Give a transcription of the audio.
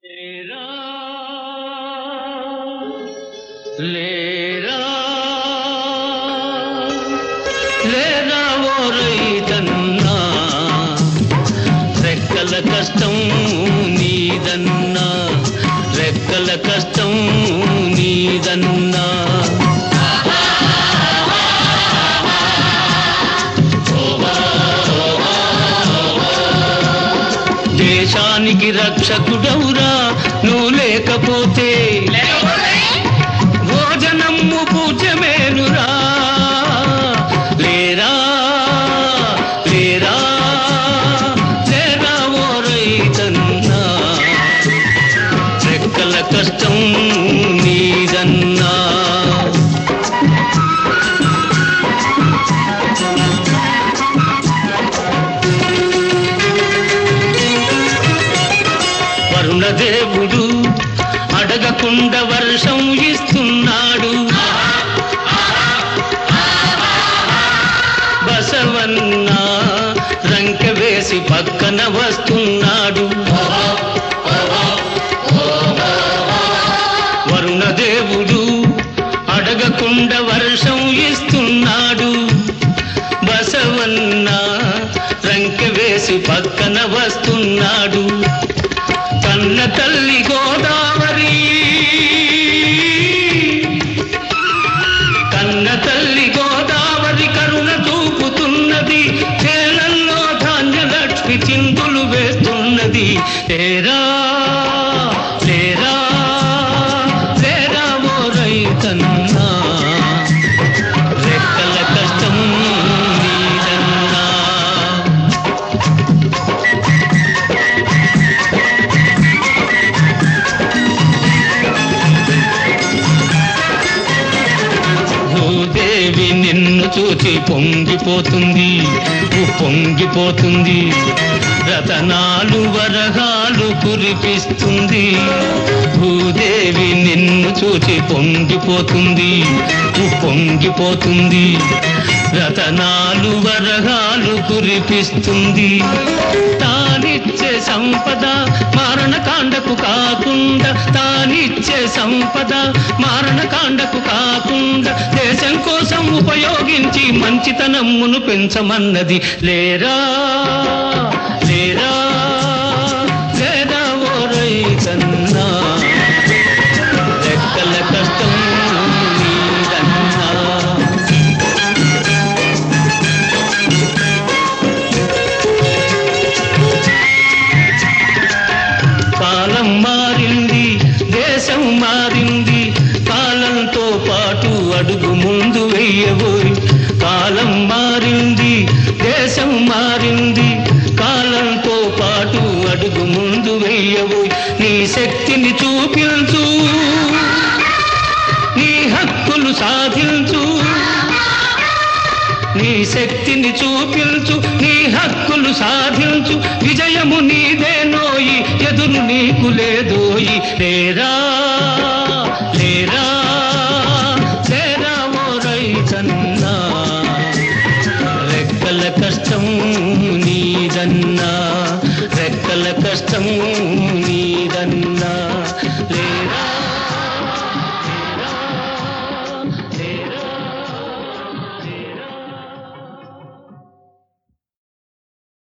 లేరా లేరా లేరా ఓ రైతన్నా రెక్కల కష్టం నీదన్నా రెక్కల కష్టం నీదన్నా దేశానికి రక్షకుడవురా నువ్వు లేకపోతే భోజనము పూజమేనురా లేరా లేరా లేరా ఓ రైతన్నా రెక్కల కష్టం నీదన్నా వరుణదేవుడు అడగకుండా వర్షం ఇస్తున్నాడు బసవన్న రంకె వేసి పక్కన వస్తున్నాడు వరుణదేవుడు అడగకుండా వర్షం ఇస్తున్నాడు బసవన్న రంకె వేసి పక్కన వస్తున్నాడు కన్న తల్లి గోదావరి కన్న తల్లి గోదావరి కరుణ చూపుతున్నది చేలల్లో ధాన్యలక్ష్మి చిందులు వేస్తున్నది లేరా లేరా లేరా ఓ రైతన్నా రెక్కల కష్టం నీదన్నా భూదేవి నిన్ను చూచి పొంగిపోతుంది పొంగిపోతుంది రతనాలు వరహాలు కురిపిస్తుంది భూదేవి నిన్ను చూచి పొంగిపోతుంది పొంగిపోతుంది రతనాలు వరహాలు కురిపిస్తుంది తానిచ్చే సంపద మారణకాండకు కాకుండా తానిచ్చే సంపద మారణకాండకు కాకుండా దేశం కోసం ఉపయోగించి మంచితనమ్మును పెంచమన్నది లేరా లేరా లేరా ఓ రైతన్నా రెక్కల కష్టం నీదన్నా కాలం మారింది దేశం మారింది కాలంతో పాటు అడుగు ముందు వెయ్యబోయి కాలం మారింది దేశం మారింది కాలంతో పాటు అడుగు ముందు వెయ్యబోయి నీ శక్తిని చూపించు నీ హక్కులు సాధించు నీ శక్తిని చూపించు నీ హక్కులు సాధించు విజయము నీదేనోయి ఎదురు నీకు లేదోయి లేరా